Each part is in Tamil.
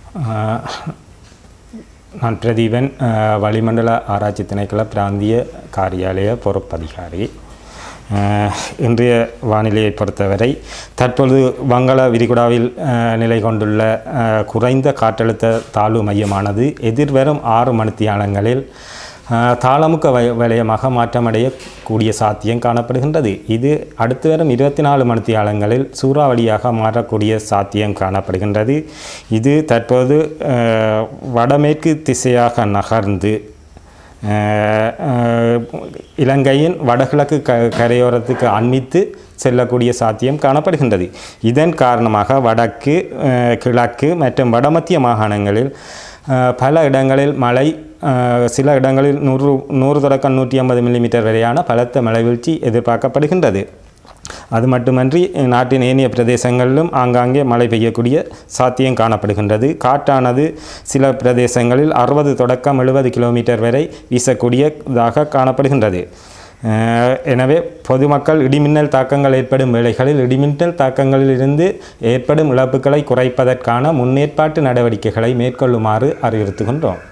ஆஹ், நான் பிரதீபன் ஆஹ், வளிமண்டல ஆராய்ச்சி திணைக்கள பிராந்திய காரியாலய பொறுப்பதிகாரி ஆஹ், இன்றைய வானிலையை பொறுத்தவரை தற்பொழுது வங்காள விரிகுடாவில் ஆஹ், நிலை கொண்டுள்ள ஆஹ், குறைந்த காற்றழுத்த தாழ்வு மையமானது எதிர்வரும் ஆறு மணித்தியாலங்களில் ஆஹ், தாளமுக்க வ வலயமாக மாற்றமடையக்கூடிய சாத்தியம் காணப்படுகின்றது இது அடுத்து வரும் இருபத்தி நாலு மணித்தியாலங்களில் சூறாவளியாக மாறக்கூடிய சாத்தியம் காணப்படுகின்றது இது தற்போது ஆஹ், வடமேற்கு திசையாக நகர்ந்து ஆஹ், ஆஹ், இலங்கையின் வடகிழக்கு க கரையோரத்துக்கு அண்மித்து செல்லக்கூடிய சாத்தியம் காணப்படுகின்றது இதன் காரணமாக வடக்கு ஆஹ், கிழக்கு மற்றும் வடமத்திய மாகாணங்களில் ஆஹ், பல இடங்களில் மழை ஆஹ், சில இடங்களில் நூறு நூறு தொடக்கம் நூற்றி ஐம்பது மில்லிமீட்டர் வரையான பலத்த மழை வீழ்ச்சி எதிர்பார்க்கப்படுகின்றது அது மட்டுமன்றி நாட்டின் ஏனைய பிரதேசங்களிலும் ஆங்காங்கே மழை பெய்யக்கூடிய சாத்தியம் காணப்படுகின்றது காற்றானது சில பிரதேசங்களில் அறுபது தொடக்கம் எழுபது கிலோமீட்டர் வரை வீசக்கூடியதாக காணப்படுகின்றது அஹ், எனவே பொதுமக்கள் இடிமின்னல் தாக்கங்கள் ஏற்படும் வேளைகளில் இடிமின்னல் தாக்கங்களிலிருந்து ஏற்படும் இழப்புகளை குறைப்பதற்கான முன்னேற்பாட்டு நடவடிக்கைகளை மேற்கொள்ளுமாறு அறிவுறுத்துகின்றோம்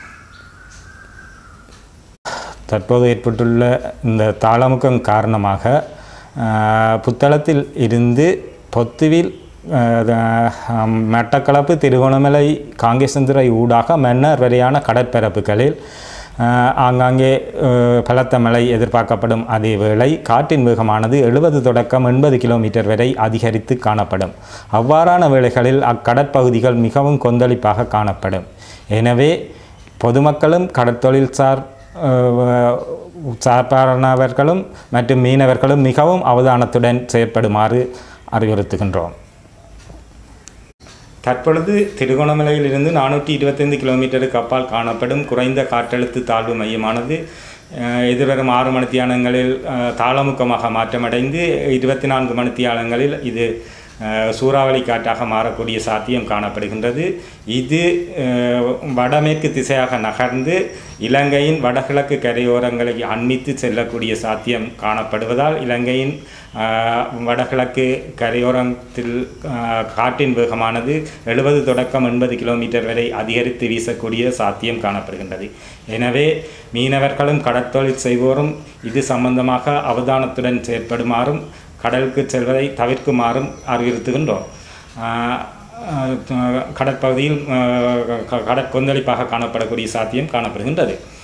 தற்போது ஏற்பட்டுள்ள இந்த தாளமுக்கம் காரணமாக ஆஹ், புத்தளத்தில் இருந்து பொத்துவில் ஆஹ், த- மட்டக்களப்பு திருகோணமலை காங்கேசந்துறை ஊடாக மன்னர் வரையான கடற்பரப்புகளில் ஆஹ், ஆங்காங்கே ஆஹ், பலத்த மழை எதிர்பார்க்கப்படும் அதே வேளை காற்றின் வேகமானது எழுபது தொடக்கம் எண்பது கிலோமீட்டர் வரை அதிகரித்து காணப்படும் அவ்வாறான வேளைகளில் அக்கடற்பகுதிகள் மிகவும் கொந்தளிப்பாக காணப்படும் எனவே பொதுமக்களும் கடற்தொழில் சார் அஹ், சார்பானவர்களும் மற்றும் மீனவர்களும் மிகவும் அவதானத்துடன் செயற்படுமாறு அறிவுறுத்துகின்றோம் தற்பொழுது திருகோணமலையிலிருந்து நானூற்றி இருபத்தைந்து கிலோமீட்டருக்கு அப்பால் காணப்படும் குறைந்த காற்றழுத்த தாழ்வு மையமானது அஹ், எதிர்வரும் ஆறு மணித்தியாலங்களில் அஹ், தாளமுக்கமாக மாற்றமடைந்து இருபத்தி நான்கு மணித்தியாலங்களில் இது அஹ், சூறாவளி காற்றாக மாறக்கூடிய சாத்தியம் காணப்படுகின்றது இது அஹ், வடமேற்கு திசையாக நகர்ந்து இலங்கையின் வடகிழக்கு கரையோரங்களை அண்மித்து செல்லக்கூடிய சாத்தியம் காணப்படுவதால் இலங்கையின் அஹ், வடகிழக்கு கரையோரத்தில் அஹ், காற்றின் வேகமானது எழுபது தொடக்கம் எண்பது கிலோமீட்டர் வரை அதிகரித்து வீசக்கூடிய சாத்தியம் காணப்படுகின்றது எனவே மீனவர்களும் கடற்தொழில் செய்வோரும் இது சம்பந்தமாக அவதானத்துடன் செயற்படுமாறும் கடலுக்கு செல்வதை தவிர்க்குமாறும் அறிவுறுத்துகின்றோம் ஆஹ் ஆஹ் கடற்பகுதியில் ஆஹ் க- கடற்கொந்தளிப்பாக காணப்படக்கூடிய சாத்தியம் காணப்படுகின்றது